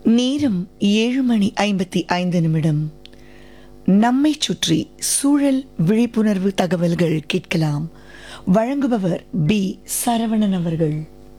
நேரம் ஏழு மணி ஐம்பத்தி ஐந்து நிமிடம் நம்மை சுற்றி சூழல் விழிப்புணர்வு தகவல்கள் கேட்கலாம் வழங்குபவர் பி சரவணன் அவர்கள்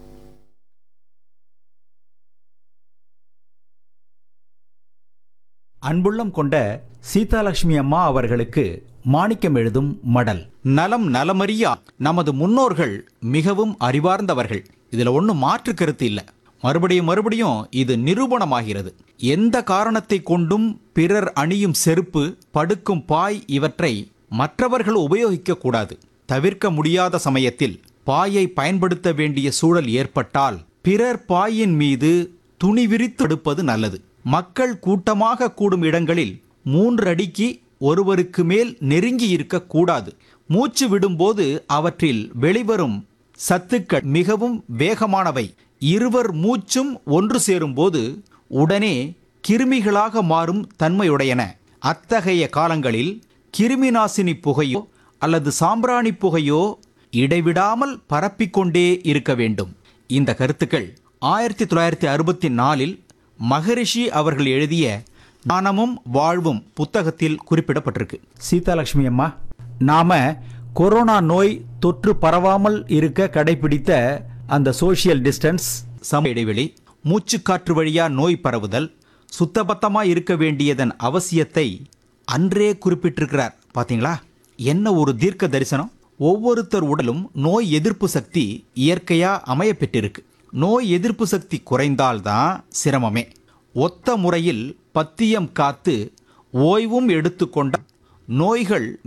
அன்புள்ளம் கொண்ட சீதாலட்சுமி அம்மா அவர்களுக்கு மாணிக்கம் எழுதும் மடல் நலம் நலமறியா நமது முன்னோர்கள் மிகவும் அறிவார்ந்தவர்கள் இதுல ஒன்றும் மாற்று கருத்து இல்ல மறுபடியும் மறுபடியும் இது நிரூபணமாகிறது எந்த காரணத்தை கொண்டும் பிறர் அணியும் செருப்பு படுக்கும் பாய் இவற்றை மற்றவர்கள் உபயோகிக்க கூடாது தவிர்க்க முடியாத சமயத்தில் பாயை பயன்படுத்த வேண்டிய சூழல் ஏற்பட்டால் பிறர் பாயின் மீது துணி விரித்து எடுப்பது நல்லது மக்கள் கூட்டமாக கூடும் இடங்களில் மூன்று அடிக்கு ஒருவருக்கு மேல் நெருங்கி இருக்கக்கூடாது மூச்சு விடும்போது அவற்றில் வெளிவரும் சத்துக்கள் மிகவும் வேகமானவை இருவர் மூச்சும் ஒன்று சேரும்போது உடனே கிருமிகளாக மாறும் தன்மையுடையன அத்தகைய காலங்களில் கிருமிநாசினி புகையோ அல்லது சாம்பிராணி புகையோ இடைவிடாமல் பரப்பிக்கொண்டே இருக்க வேண்டும் இந்த கருத்துக்கள் ஆயிரத்தி தொள்ளாயிரத்தி அறுபத்தி நாலில் மகரிஷி அவர்கள் எழுதிய ஞானமும் வாழ்வும் புத்தகத்தில் குறிப்பிடப்பட்டிருக்கு சீதாலட்சுமி அம்மா நாம கொரோனா நோய் தொற்று பரவாமல் இருக்க கடைபிடித்த அந்த சோஷியல் டிஸ்டன்ஸ் சம இடைவெளி மூச்சுக்காற்று வழியா நோய் பரவுதல் சுத்தபத்தமா இருக்க வேண்டியதன் அவசியத்தை அன்றே குறிப்பிட்டிருக்கிறார் பாத்தீங்களா என்ன ஒரு தீர்க்க தரிசனம் ஒவ்வொருத்தர் உடலும் நோய் எதிர்ப்பு சக்தி இயற்கையா அமைய பெற்றிருக்கு நோய் எதிர்ப்பு சக்தி குறைந்தால்தான் சிரமமே ஒத்த முறையில் பத்தியம் காத்து ஓய்வும் எடுத்துக்கொண்ட நோய்கள்